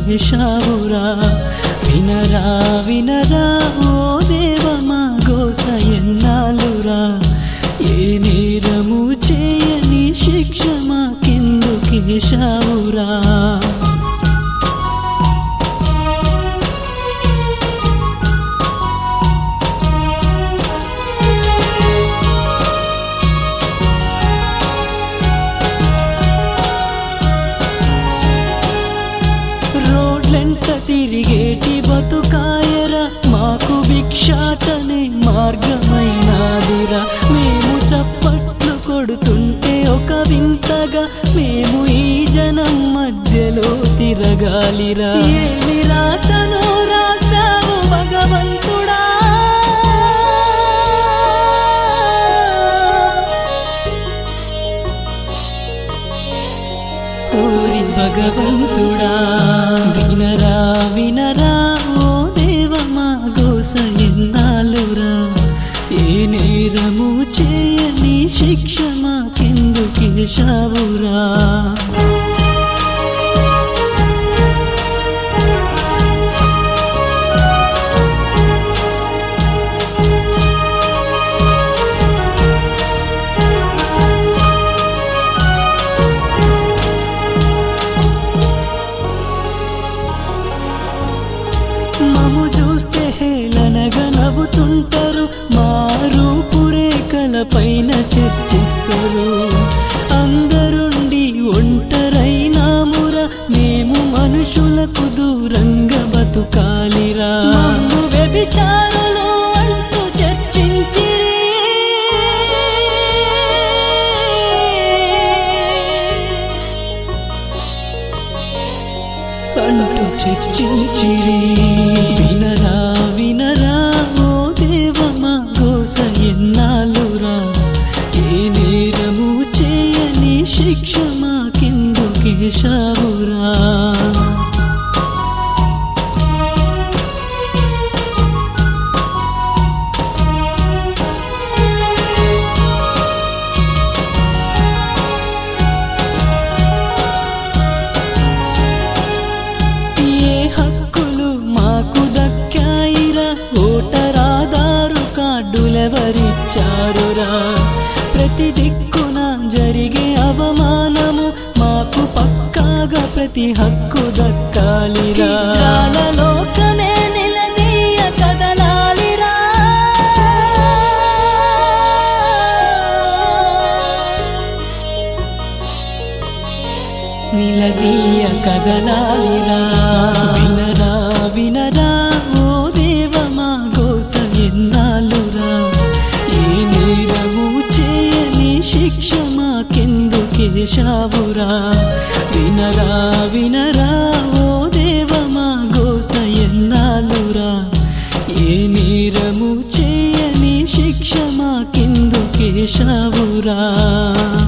కేశావురా వినరా వినరా ఓ దేవ మా గోస ఎన్నాలురా ఏ నేరము చేయని శిక్ష మాకెందు కేశావురా రోడ్లెంట తిరిగేటి బతుకాయరా మాకు భిక్షాటనే మార్గమైనాదిరా మేము చప్పట్లు కొడుతుంటే ఒక వింతగా మేము ఈ జనం మధ్యలో తిరగాలిరా ఏమి రాతను రాసావు భగవంతుడా ఓరి భగవంతుడా వినరా వినరా ఓ దేవ మా గోస ఎన్నాలురా ఏ నేరము చేయని శిక్ష మాకెందు కేశావురా మము చూస్తే హేళనగా నవ్వుతుంటారు మా రూపురేఖల పైన చర్చిస్తారు అందరుండి ఒంటరైనామురా మేము మనుషులకు దూరంగా బతుకాలిరా మమ్ము వ్యభిచారులు అంటూ చర్చించిరి అంటూ చర్చించిరి వినరా వినరా ఓ దేవ మా గోస ఎన్నాలురా ఏ నేరము చేయని శిక్ష మాకెందు కేశావురా ఏ హక్కులు మాకు దక్కాయిరా ఓటరాధారు కార్డులెవరిచ్చారురా ప్రతి దిక్కున జరిగే అవమానము మాకు పక్కాగా ప్రతి హక్కు దక్కాలిరా లోకమే నిలదీయ కదలాలిరా నిలదీయ కదలాలిరా వినరా వినరా ఓ దేవ మా గోస ఎన్నాలురా ఏ నేరము చేయని శిక్ష మాకెందు కేశావురా వినరా వినరా ఓ దేవ మా గోస ఎన్నాలురా ఏ నేరము చేయని శిక్ష మాకెందు కేశావురా